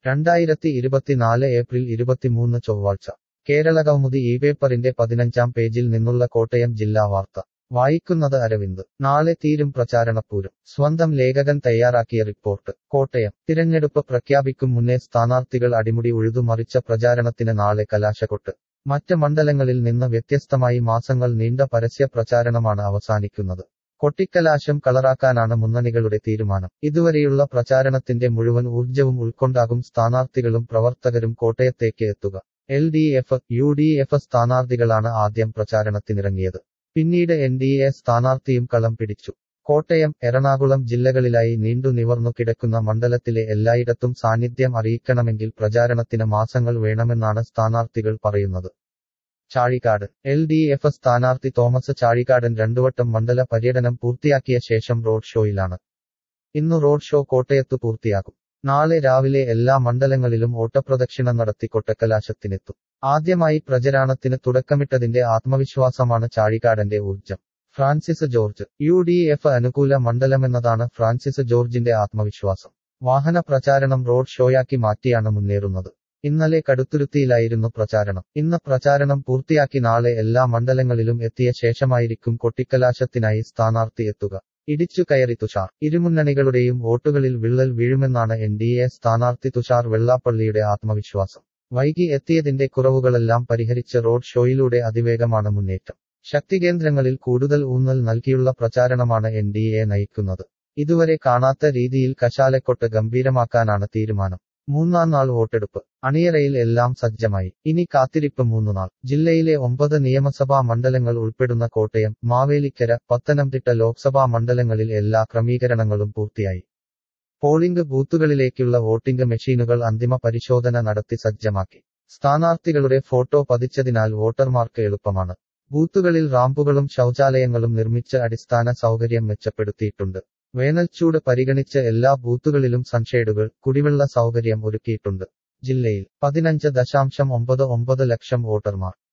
രണ്ടായിരത്തി ഇരുപത്തിനാല് ഏപ്രിൽ ഇരുപത്തിമൂന്ന് ചൊവ്വാഴ്ച കേരള കൗമുദി ഈ പേപ്പറിന്റെ പതിനഞ്ചാം പേജിൽ നിന്നുള്ള കോട്ടയം ജില്ലാ വാർത്ത വായിക്കുന്നത് അരവിന്ദ് നാളെ തീരും പ്രചാരണപ്പൂരം സ്വന്തം ലേഖകൻ തയ്യാറാക്കിയ റിപ്പോർട്ട് കോട്ടയം തിരഞ്ഞെടുപ്പ് പ്രഖ്യാപിക്കും മുന്നേ സ്ഥാനാർത്ഥികൾ അടിമുടി ഉഴുതുമറിച്ച പ്രചാരണത്തിന് നാളെ കലാശക്കൊട്ട് മറ്റ് മണ്ഡലങ്ങളിൽ നിന്ന് വ്യത്യസ്തമായി മാസങ്ങൾ നീണ്ട പരസ്യ പ്രചാരണമാണ് അവസാനിക്കുന്നത് കൊട്ടിക്കലാശം കളറാക്കാനാണ് മുന്നണികളുടെ തീരുമാനം ഇതുവരെയുള്ള പ്രചാരണത്തിന്റെ മുഴുവൻ ഊർജവും ഉൾക്കൊണ്ടാകും സ്ഥാനാർത്ഥികളും പ്രവർത്തകരും കോട്ടയത്തേക്ക് എത്തുക L D F U D F സ്ഥാനാർത്ഥികളാണ് ആദ്യം പ്രചാരണത്തിനിറങ്ങിയത് പിന്നീട് എൻ ഡി എ സ്ഥാനാർത്ഥിയും കളം പിടിച്ചു കോട്ടയം എറണാകുളം ജില്ലകളിലായി നീണ്ടു നിവർന്നു കിടക്കുന്ന മണ്ഡലത്തിലെ എല്ലായിടത്തും സാന്നിധ്യം അറിയിക്കണമെങ്കിൽ പ്രചാരണത്തിന് മാസങ്ങൾ വേണമെന്നാണ് സ്ഥാനാർത്ഥികൾ പറയുന്നത് ചാഴിക്കാട് എൽ ഡി എഫ് സ്ഥാനാർത്ഥി തോമസ് ചാഴിക്കാടൻ രണ്ടുവട്ടം മണ്ഡല പര്യടനം പൂർത്തിയാക്കിയ ശേഷം റോഡ് ഷോയിലാണ് ഇന്നു റോഡ് ഷോ കോട്ടയത്ത് പൂർത്തിയാകും നാളെ രാവിലെ എല്ലാ മണ്ഡലങ്ങളിലും ഓട്ടപ്രദക്ഷിണം നടത്തി കൊട്ടക്കലാശത്തിനെത്തും ആദ്യമായി പ്രചരണത്തിന് തുടക്കമിട്ടതിന്റെ ആത്മവിശ്വാസമാണ് ചാഴിക്കാടന്റെ ഊർജം Francis George U D F അനുകൂല മണ്ഡലമെന്നതാണ് ഫ്രാൻസിസ് ജോർജിന്റെ ആത്മവിശ്വാസം വാഹന പ്രചാരണം റോഡ് ഷോയാക്കി മാറ്റിയാണ് മുന്നേറുന്നത് ഇന്നലെ കടുത്തുരുത്തിയിലായിരുന്നു പ്രചാരണം ഇന്ന് പ്രചാരണം പൂർത്തിയാക്കി നാളെ എല്ലാ മണ്ഡലങ്ങളിലും എത്തിയ ശേഷമായിരിക്കും കൊട്ടിക്കലാശത്തിനായി സ്ഥാനാർത്ഥി എത്തുക ഇടിച്ചു കയറി തുഷാർ ഇരുമുന്നണികളുടെയും വോട്ടുകളിൽ വിള്ളൽ വീഴുമെന്നാണ് എൻ ഡി എ സ്ഥാനാർത്ഥി തുഷാർ വെള്ളാപ്പള്ളിയുടെ ആത്മവിശ്വാസം വൈകി എത്തിയതിന്റെ കുറവുകളെല്ലാം പരിഹരിച്ച് റോഡ് ഷോയിലൂടെ അതിവേഗമാണ് മുന്നേറ്റം ശക്തികേന്ദ്രങ്ങളിൽ കൂടുതൽ ഊന്നൽ നൽകിയുള്ള പ്രചാരണമാണ് എൻ ഡി എ നയിക്കുന്നത് ഇതുവരെ കാണാത്ത രീതിയിൽ കശാലക്കൊട്ട് ഗംഭീരമാക്കാനാണ് തീരുമാനം മൂന്നാം നാൾ വോട്ടെടുപ്പ് അണിയറയിൽ എല്ലാം സജ്ജമായി ഇനി കാത്തിരിപ്പ് മൂന്നുനാൾ ജില്ലയിലെ ഒമ്പത് നിയമസഭാ മണ്ഡലങ്ങൾ ഉൾപ്പെടുന്ന കോട്ടയം മാവേലിക്കര പത്തനംതിട്ട ലോക്സഭാ മണ്ഡലങ്ങളിൽ എല്ലാ ക്രമീകരണങ്ങളും പൂർത്തിയായി പോളിംഗ് ബൂത്തുകളിലേക്കുള്ള വോട്ടിംഗ് മെഷീനുകൾ അന്തിമ പരിശോധന നടത്തി സജ്ജമാക്കി സ്ഥാനാർത്ഥികളുടെ ഫോട്ടോ പതിച്ചതിനാൽ വോട്ടർമാർക്ക് എളുപ്പമാണ് ബൂത്തുകളിൽ റാമ്പുകളും ശൗചാലയങ്ങളും നിർമ്മിച്ച് അടിസ്ഥാന സൗകര്യം മെച്ചപ്പെടുത്തിയിട്ടുണ്ട് വേനൽച്ചൂട് പരിഗണിച്ച് എല്ലാ ബൂത്തുകളിലും സൺഷേഡുകൾ കുടിവെള്ള സൗകര്യം ഒരുക്കിയിട്ടുണ്ട് ജില്ലയിൽ പതിനഞ്ച് ദശാംശം ഒമ്പത് ഒമ്പത് ലക്ഷം വോട്ടർമാർ